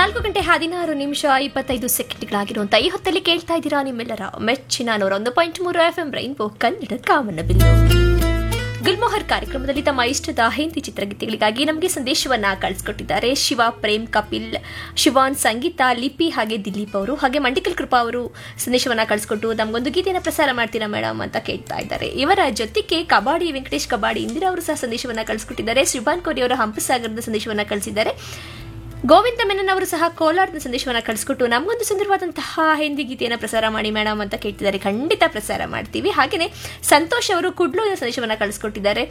ನಾಲ್ಕು ಗಂಟೆ ಹದಿನಾರು ನಿಮಿಷ ಇಪ್ಪತ್ತೈದು ಸೆಕೆಂಡ್ಗಳಾಗಿರುವಂತ ಈ ಹೊತ್ತಲ್ಲಿ ಕೇಳ್ತಾ ಇದ್ದೀರಾ ನಿಮ್ಮೆಲ್ಲರ ಮೆಚ್ಚಿನ ನೂರ ಒಂದು ಪಾಯಿಂಟ್ ಮೂರು ಎಫ್ ಎಂ ರೈನ್ಬೋ ಕನ್ನಡ ಕಾಮನ ಬಿಲ್ಲು ಗುಲ್ಮೋಹರ್ ಕಾರ್ಯಕ್ರಮದಲ್ಲಿ ತಮ್ಮ ಇಷ್ಟದ ಹಿಂದಿ ಚಿತ್ರಗೀತೆಗಳಿಗಾಗಿ ನಮಗೆ ಸಂದೇಶವನ್ನ ಕಳಿಸ್ಕೊಟ್ಟಿದ್ದಾರೆ ಶಿವ ಪ್ರೇಮ್ ಕಪಿಲ್ ಶಿವಾನ್ ಸಂಗೀತ ಲಿಪಿ ಹಾಗೆ ದಿಲೀಪ್ ಅವರು ಹಾಗೆ ಮಂಡಿಕಲ್ ಕೃಪಾ ಅವರು ಸಂದೇಶವನ್ನ ಕಳಿಸ್ಕೊಟ್ಟು ನಮಗೊಂದು ಗೀತೆಯನ್ನು ಪ್ರಸಾರ ಮಾಡ್ತೀರಾ ಮೇಡಮ್ ಅಂತ ಕೇಳ್ತಾ ಇದ್ದಾರೆ ಇವರ ಜೊತೆಗೆ ಕಬಾಡಿ ವೆಂಕಟೇಶ್ ಕಬಾಡಿ ಇಂದಿರಾ ಅವರು ಸಹ ಸಂದೇಶವನ್ನ ಕಳಿಸ್ಕೊಟ್ಟಿದ್ದಾರೆ ಶಿವಾನ್ ಕೋರಿ ಅವರು ಹಂಪಸಾಗರದ ಸಂದೇಶವನ್ನ ಕಳಿಸಿದ್ದಾರೆ ಗೋವಿಂದ ಮೆನನ್ ಅವರು ಸಹ ಕೋಲಾರದ ಸಂದೇಶವನ್ನ ಕಳಿಸ್ಕೊಟ್ಟು ನಮಗೊಂದು ಸುಂದರವಾದಂತಹ ಹಿಂದಿ ಗೀತೆಯನ್ನು ಪ್ರಸಾರ ಮಾಡಿ ಮೇಡಮ್ ಅಂತ ಕೇಳ್ತಿದ್ದಾರೆ ಖಂಡಿತ ಪ್ರಸಾರ ಮಾಡ್ತೀವಿ ಹಾಗೆಯೇ ಸಂತೋಷ್ ಅವರು ಕುಡ್ಲೂರಿನ ಸಂದೇಶವನ್ನ ಕಳಿಸ್ಕೊಟ್ಟಿದ್ದಾರೆ